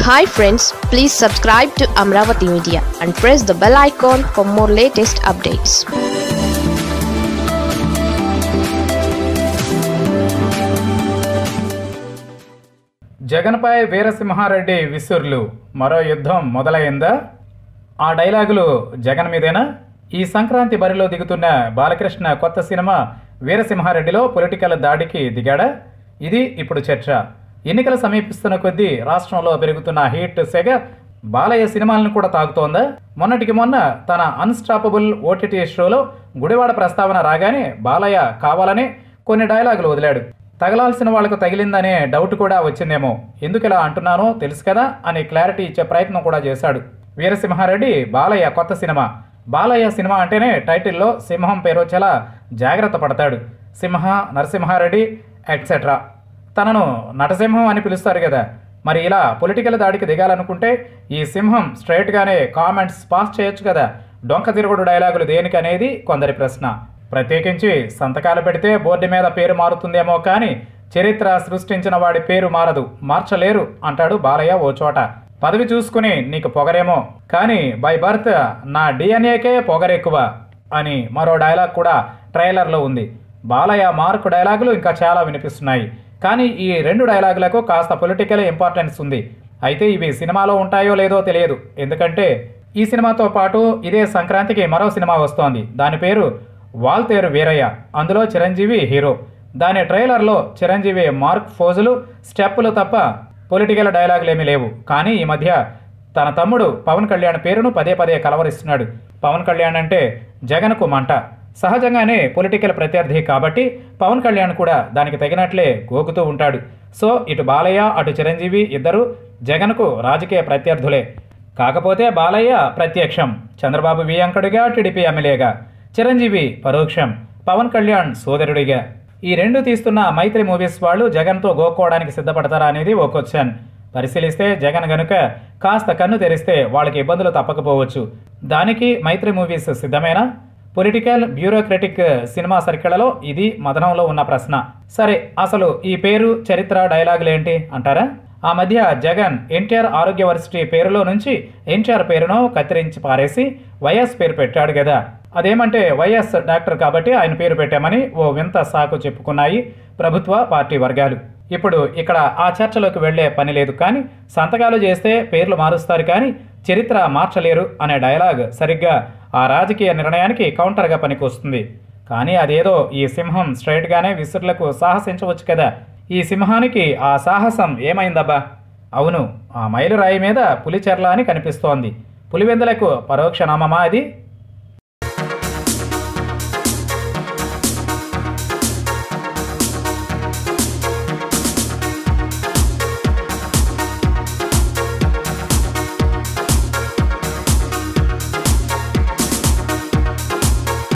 hi friends please subscribe to Amaravati media and press the bell icon for more latest updates జగన్పై వీరసింహారెడ్డి విసుర్లు మరో యుద్ధం మొదలైందా ఆ డైలాగులు జగన్ మీదేనా ఈ సంక్రాంతి బరిలో దిగుతున్న బాలకృష్ణ కొత్త సినిమా వీరసింహారెడ్డిలో పొలిటికల్ దాడికి దిగాడా ఇది ఇప్పుడు చర్చ ఎన్నికలు సమీపిస్తున్న కొద్దీ రాష్ట్రంలో పెరుగుతున్న హీట్ సెగ బాలయ్య సినిమాలను కూడా తాగుతోందా మొన్నటికి మొన్న తన అన్స్టాపబుల్ ఓటీటీ షోలో గుడివాడ ప్రస్తావన రాగానే బాలయ్య కావాలని కొన్ని డైలాగులు వదిలాడు తగలాల్సిన వాళ్లకు తగిలిందనే డౌట్ కూడా వచ్చిందేమో ఎందుకు ఇలా అంటున్నానో తెలుసు కదా అని క్లారిటీ ఇచ్చే ప్రయత్నం కూడా చేశాడు వీరసింహారెడ్డి బాలయ్య కొత్త సినిమా బాలయ్య సినిమా అంటేనే టైటిల్లో సింహం పేరు వచ్చేలా జాగ్రత్త పడతాడు సింహ నరసింహారెడ్డి ఎట్సెట్రా తనను నటసింహం అని పిలుస్తారు కదా మరి ఇలా పొలిటికల్ దాడికి దిగాలనుకుంటే ఈ సింహం స్ట్రైట్గానే కామెంట్స్ పాస్ చేయొచ్చు కదా డొంక తిరుగుడు డైలాగులు దేనికి అనేది కొందరి ప్రశ్న ప్రత్యేకించి సంతకాలు పెడితే బోర్డు మీద పేరు మారుతుందేమో కానీ చరిత్ర సృష్టించిన వాడి పేరు మారదు మార్చలేరు అంటాడు బాలయ్య ఓ చోట పదవి చూసుకుని నీకు పొగరేమో కానీ బై బర్త్ నా డిఎన్ఏకే పొగరెక్కువ అని మరో డైలాగ్ కూడా ట్రైలర్లో ఉంది బాలయ్య మార్క్ డైలాగులు ఇంకా చాలా వినిపిస్తున్నాయి కానీ ఈ రెండు డైలాగులకు కాస్త పొలిటికల్ ఇంపార్టెన్స్ ఉంది అయితే ఇవి సినిమాలో ఉంటాయో లేదో తెలియదు ఎందుకంటే ఈ సినిమాతో పాటు ఇదే సంక్రాంతికి మరో సినిమా వస్తోంది దాని పేరు వాల్తేరు వీరయ్య అందులో చిరంజీవి హీరో దాని ట్రైలర్లో చిరంజీవి మార్క్ ఫోజులు స్టెప్పులు తప్ప పొలిటికల్ డైలాగులు ఏమీ లేవు కానీ ఈ మధ్య తన తమ్ముడు పవన్ కళ్యాణ్ పేరును పదే పదే కలవరిస్తున్నాడు పవన్ కళ్యాణ్ అంటే జగన్కు మంట సహజంగానే పొలిటికల్ ప్రత్యర్థి కాబట్టి పవన్ కళ్యాణ్ కూడా దానికి తగినట్లే గోకుతూ ఉంటాడు సో ఇటు బాలయ్య అటు చిరంజీవి ఇద్దరు జగన్కు రాజకీయ ప్రత్యర్థులే కాకపోతే బాలయ్య ప్రత్యక్షం చంద్రబాబు వియంకుడిగా టీడీపీ ఎమ్మెల్యేగా చిరంజీవి పరోక్షం పవన్ కళ్యాణ్ సోదరుడిగా ఈ రెండు తీస్తున్న మైత్రి మూవీస్ వాళ్ళు జగన్తో గోక్కోవడానికి సిద్ధపడతారా అనేది ఓ క్వశ్చన్ పరిశీలిస్తే జగన్ గనుక కాస్త కన్ను తెరిస్తే వాళ్ళకి ఇబ్బందులు తప్పకపోవచ్చు దానికి మైత్రి మూవీస్ సిద్ధమేనా పొలిటికల్ బ్యూరోక్రటిక్ సినిమా సర్కిళ్లలో ఇది మదనంలో ఉన్న ప్రశ్న సరే అసలు ఈ పేరు చరిత్ర డైలాగులేంటి అంటారా ఆ మధ్య జగన్ ఎన్టీఆర్ ఆరోగ్య వర్సిటీ పేరులో నుంచి ఎన్టీఆర్ పేరును కత్తిరించి పారేసి వైఎస్ పేరు పెట్టాడు కదా అదేమంటే వైఎస్ డాక్టర్ కాబట్టి ఆయన పేరు పెట్టామని ఓ వింత సాకు చెప్పుకున్నాయి ప్రభుత్వ పార్టీ వర్గాలు ఇప్పుడు ఇక్కడ ఆ చర్చలోకి వెళ్లే పని లేదు కానీ సంతకాలు చేస్తే పేర్లు మారుస్తారు కానీ చరిత్ర మార్చలేరు అనే డైలాగ్ సరిగ్గా ఆ రాజకీయ నిర్ణయానికి కౌంటర్గా పనికొస్తుంది కానీ అదేదో ఈ సింహం స్ట్రైట్గానే విసురులకు సాహసించవచ్చు కదా ఈ సింహానికి ఆ సాహసం ఏమైందబ్బా అవును ఆ మైలురాయి మీద పులిచెర్ల అని కనిపిస్తోంది పులివెందులకు పరోక్ష నామమా అది